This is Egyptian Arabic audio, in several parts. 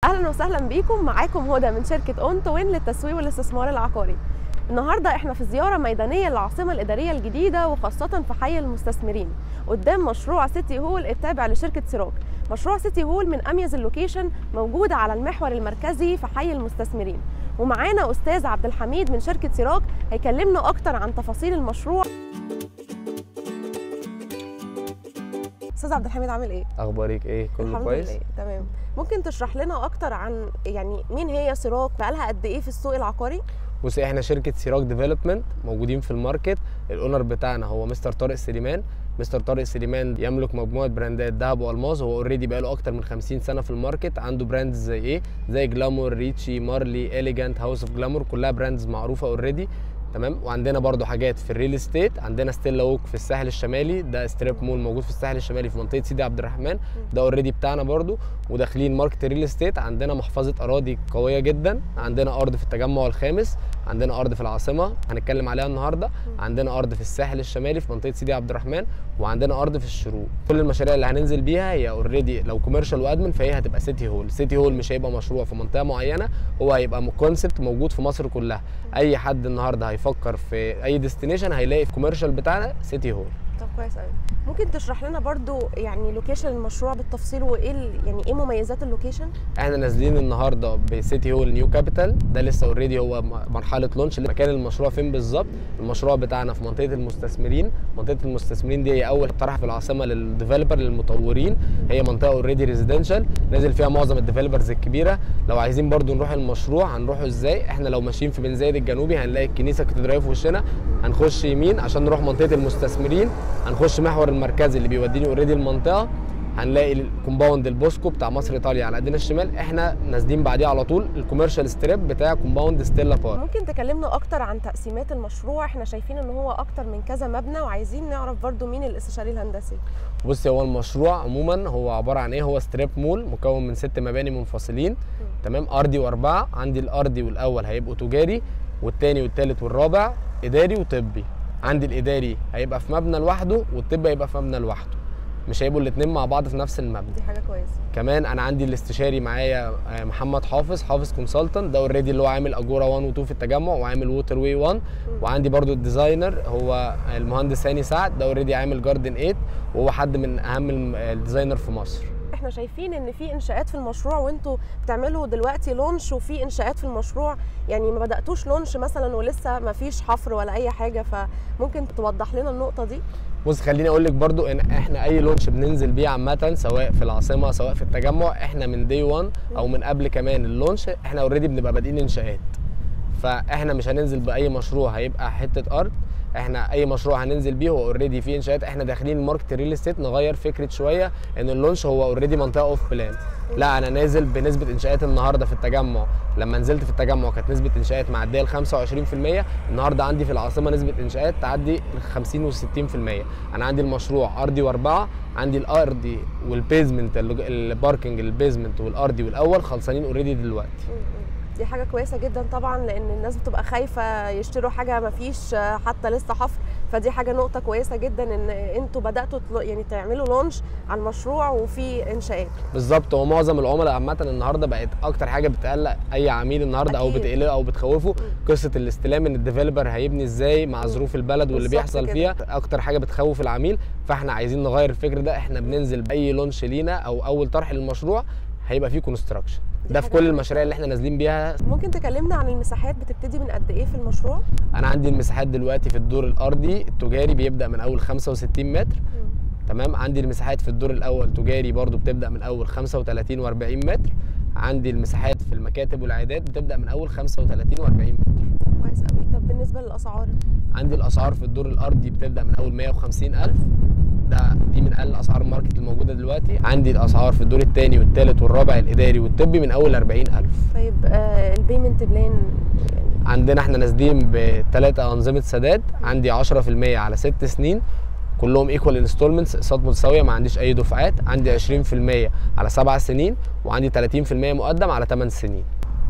اهلا وسهلا بيكم معاكم هدى من شركه اون توين للتسويق والاستثمار العقاري النهارده احنا في زياره ميدانيه للعاصمه الاداريه الجديده وخاصه في حي المستثمرين قدام مشروع سيتي هول التابع لشركه سيروك مشروع سيتي هول من اميز اللوكيشن موجود على المحور المركزي في حي المستثمرين ومعانا استاذ عبد الحميد من شركه سيراك هيكلمنا اكتر عن تفاصيل المشروع استاذ عبد الحميد عامل ايه اخبارك ايه كله الحمد كويس لله تمام ممكن تشرح لنا اكتر عن يعني مين هي سيراك بقالها قد ايه في السوق العقاري بصي احنا شركه سيراك ديفلوبمنت موجودين في الماركت الاونر بتاعنا هو مستر طارق سليمان مستر طارق سليمان يملك مجموعه براندات ذهب والماظ هو اوريدي بقاله اكتر من 50 سنه في الماركت عنده براندز زي ايه زي جلامور ريتشي مارلي اليجانت هاوس اوف جلامور كلها براندز معروفه اوريدي تمام وعندنا برضو حاجات في الريل استيت عندنا ستيلا ووك في الساحل الشمالي ده ستريب مول موجود في الساحل الشمالي في منطقه سيدي عبد الرحمن ده اوريدي بتاعنا برضو وداخلين ماركت الريل استيت عندنا محفظه اراضي قويه جدا عندنا ارض في التجمع الخامس عندنا ارض في العاصمه هنتكلم عليها النهارده عندنا ارض في الساحل الشمالي في منطقه سيدي عبد الرحمن وعندنا ارض في الشروق كل المشاريع اللي هننزل بيها هي اوريدي لو كوميرشال وادمن فهي هتبقى سيتي هول سيتي هول مش هيبقى مشروع في منطقه معينه هو هيبقى كونسبت موجود في مصر كلها اي حد النهارده هيفكر في اي ديستنيشن هيلاقي في الكوميرشال بتاعنا سيتي هول طب كويس قوي ممكن تشرح لنا برضو يعني لوكيشن المشروع بالتفصيل وايه ال- يعني ايه مميزات اللوكيشن احنا نازلين النهارده بسيتي هول نيو كابيتال ده لسه اوريدي هو م- مرحله لونش مكان المشروع فين بالظبط المشروع بتاعنا في منطقه المستثمرين منطقه المستثمرين دي هي اول طرح في العاصمه للديفلوبر للمطورين هي منطقه اوريدي ريزيدنشال نازل فيها معظم الديفلوبرز الكبيره لو عايزين برضو نروح المشروع هنروحه ازاي احنا لو ماشيين في بن زايد الجنوبي هنلاقي الكنيسه كاتدرائيه في وشنا هنخش يمين عشان نروح منطقه المستثمرين هنخش محور المركزي اللي بيوديني اوريدي المنطقه هنلاقي الكومباوند البوسكو بتاع مصر ايطاليا على ايدينا الشمال احنا نازلين بعديه على طول الكوميرشال ستريب بتاع كومباوند ستيلا بار ممكن تكلمنا اكتر عن تقسيمات المشروع احنا شايفين ان هو اكتر من كذا مبنى وعايزين نعرف برضو مين الاستشاري الهندسي بص هو المشروع عموما هو عباره عن ايه هو ستريب مول مكون من ست مباني منفصلين تمام ارضي واربعه عندي الارضي والاول هيبقوا تجاري والتاني والتالت والرابع اداري وطبي عندي الاداري هيبقى في مبنى لوحده والطبي هيبقى في مبنى لوحده مش هيبقوا الاثنين مع بعض في نفس المبنى دي حاجه كويسه كمان انا عندي الاستشاري معايا آه، محمد حافظ حافظ كونسلتنت ده اوريدي اللي هو عامل اجوره 1 و 2 في التجمع وعامل ووتر واي 1 وعندي برضو الديزاينر هو المهندس هاني سعد ده اوريدي عامل جاردن 8 وهو حد من اهم الم- الديزاينر في مصر احنا شايفين ان في انشاءات في المشروع وانتوا بتعملوا دلوقتي لونش وفي انشاءات في المشروع يعني ما بداتوش لونش مثلا ولسه ما فيش حفر ولا اي حاجه فممكن توضح لنا النقطه دي بص خليني اقول لك برضو ان احنا اي لونش بننزل بيه عامه سواء في العاصمه سواء في التجمع احنا من دي 1 او من قبل كمان اللونش احنا اوريدي بنبقى بادئين انشاءات فاحنا مش هننزل باي مشروع هيبقى حته ارض احنا اي مشروع هننزل بيه هو اوريدي فيه انشاءات احنا داخلين ماركت الريل استيت نغير فكره شويه ان اللونش هو اوريدي منطقه اوف بلان لا انا نازل بنسبه انشاءات النهارده في التجمع لما نزلت في التجمع كانت نسبه انشاءات معديه ال 25% النهارده عندي في العاصمه نسبه انشاءات تعدي ال 50 و 60% انا عندي المشروع ارضي واربعه عندي الارضي والبيزمنت الباركنج البيزمنت والارضي والاول خلصانين اوريدي دلوقتي دي حاجه كويسه جدا طبعا لان الناس بتبقى خايفه يشتروا حاجه ما فيش حتى لسه حفر فدي حاجه نقطه كويسه جدا ان انتوا بداتوا تل- يعني تعملوا لونش على المشروع وفي انشاءات بالظبط هو معظم العملاء عامه النهارده بقت اكتر حاجه بتقلق اي عميل النهارده او أكيد. بتقلقه او بتخوفه قصه الاستلام ان الديفلوبر هيبني ازاي مع ظروف البلد واللي بالظبط بيحصل كده. فيها اكتر حاجه بتخوف العميل فاحنا عايزين نغير الفكر ده احنا بننزل باي لونش لينا او اول طرح للمشروع هيبقى فيه كونستراكشن دي ده في حاجة كل حلوة. المشاريع اللي احنا نازلين بيها ممكن تكلمنا عن المساحات بتبتدي من قد ايه في المشروع انا عندي المساحات دلوقتي في الدور الارضي التجاري بيبدا من اول 65 متر تمام عندي المساحات في الدور الاول تجاري برضو بتبدا من اول 35 و40 متر عندي المساحات في المكاتب والعيادات بتبدا من اول 35 و40 متر كويس قوي طب بالنسبه للاسعار عندي الاسعار في الدور الارضي بتبدا من اول 150 الف ده دي من اقل اسعار الماركت الموجوده دلوقتي عندي الاسعار في الدور الثاني والثالث والرابع الاداري والطبي من اول 40 الف طيب آه البيمنت بلان يعني عندنا احنا نازلين بثلاثه انظمه سداد عندي 10% على ست سنين كلهم ايكوال انستولمنتس اقساط متساويه ما عنديش اي دفعات عندي 20% على سبع سنين وعندي 30% مقدم على 8 سنين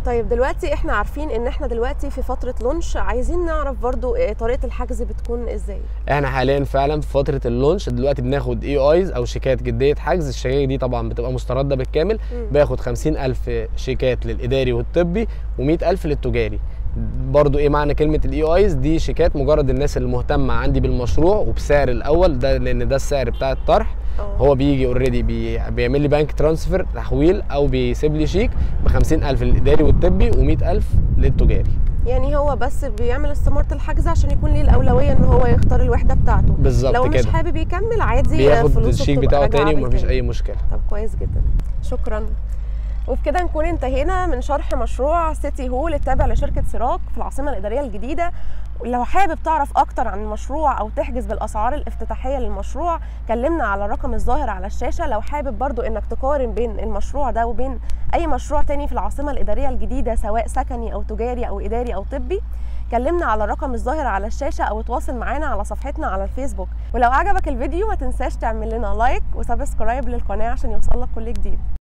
طيب دلوقتي احنا عارفين ان احنا دلوقتي في فتره لونش عايزين نعرف برضو آه، طريقه الحجز بتكون ازاي احنا حاليا فعلا في فتره اللونش دلوقتي بناخد اي ايز او شيكات جديه حجز الشيكات دي طبعا بتبقى مسترده بالكامل مم. باخد 50000 شيكات للاداري والطبي و100000 للتجاري برضو ايه معنى كلمه الاي ايز دي شيكات مجرد الناس اللي مهتمه عندي بالمشروع وبسعر الاول ده لان ده السعر بتاع الطرح اه هو بيجي اوريدي بي بيعمل لي بنك ترانسفير تحويل او بيسيب لي شيك ب 50000 للاداري والطبي و100000 للتجاري يعني هو بس بيعمل استمارة الحجز عشان يكون ليه الأولوية إن هو يختار الوحدة بتاعته بالظبط لو مش كده حابب يكمل عادي بياخد فلوسه الشيك بتبقى بتاعه راجعة تاني ومفيش بالكامل. اي مشكله طب كويس جدا شكرا وبكده نكون انتهينا من شرح مشروع سيتي هول التابع لشركة سيراك في العاصمة الإدارية الجديدة لو حابب تعرف أكتر عن المشروع أو تحجز بالأسعار الافتتاحية للمشروع كلمنا على الرقم الظاهر على الشاشة لو حابب برضو إنك تقارن بين المشروع ده وبين أي مشروع تاني في العاصمة الإدارية الجديدة سواء سكني أو تجاري أو إداري أو طبي كلمنا على الرقم الظاهر على الشاشة أو تواصل معانا على صفحتنا على الفيسبوك ولو عجبك الفيديو ما تنساش تعمل لنا لايك وسبسكرايب للقناة عشان يوصلك كل جديد